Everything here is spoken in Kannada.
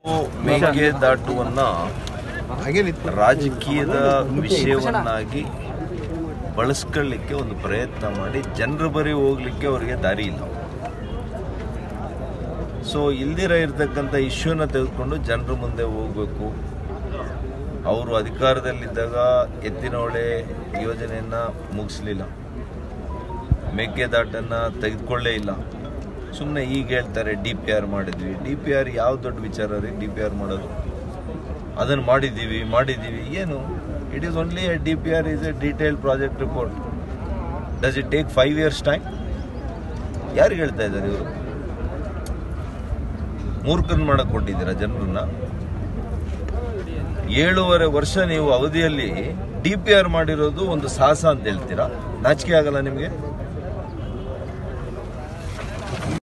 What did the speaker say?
ಮೇಕೆದಾಟುವನ್ನ ರಾಜಕೀಯದ ವಿಷಯವನ್ನಾಗಿ ಬಳಸ್ಕೊಳ್ಳಿಕ್ಕೆ ಒಂದು ಪ್ರಯತ್ನ ಮಾಡಿ ಜನರ ಬರಿ ಹೋಗ್ಲಿಕ್ಕೆ ಅವರಿಗೆ ದಾರಿ ಇಲ್ಲ ಸೊ ಇಲ್ದಿರ ಇರ್ತಕ್ಕಂಥ ಇಶ್ಯೂನ ತೆಗೆದುಕೊಂಡು ಜನರ ಮುಂದೆ ಹೋಗಬೇಕು ಅವರು ಅಧಿಕಾರದಲ್ಲಿದ್ದಾಗ ಎತ್ತಿನಹೊಳೆ ಯೋಜನೆಯನ್ನ ಮುಗಿಸ್ಲಿಲ್ಲ ಮೇಕೆದಾಟನ್ನ ತೆಗೆದುಕೊಳ್ಳೇ ಇಲ್ಲ ಸುಮ್ಮನೆ ಈಗ ಹೇಳ್ತಾರೆ ಡಿ ಪಿ ಆರ್ ಮಾಡಿದ್ವಿ ಡಿ ಪಿ ಆರ್ ಯಾವ ದೊಡ್ಡ ವಿಚಾರ ರೀ ಡಿ ಪಿ ಆರ್ ಮಾಡೋದು ಅದನ್ನು ಮಾಡಿದ್ದೀವಿ ಮಾಡಿದ್ದೀವಿ ಏನು it is only a D P R is a detail project report does it take five years time ಯಾರಿಗೆ ಹೇಳ್ತಾ ಇದ್ದಾರೆ ಇವರು ಮೂರ್ಖನ್ ಮಾಡಕ್ ಕೊಟ್ಟಿದ್ದೀರಾ ಜನರನ್ನ ಏಳೂವರೆ ವರ್ಷ ನೀವು ಅವಧಿಯಲ್ಲಿ ಡಿ ಪಿ ಆರ್ ಮಾಡಿರೋದು ಒಂದು ಸಾಹಸ ಅಂತ ಹೇಳ್ತೀರಾ ನಾಚಿಕೆ ಆಗಲ್ಲ ನಿಮಗೆ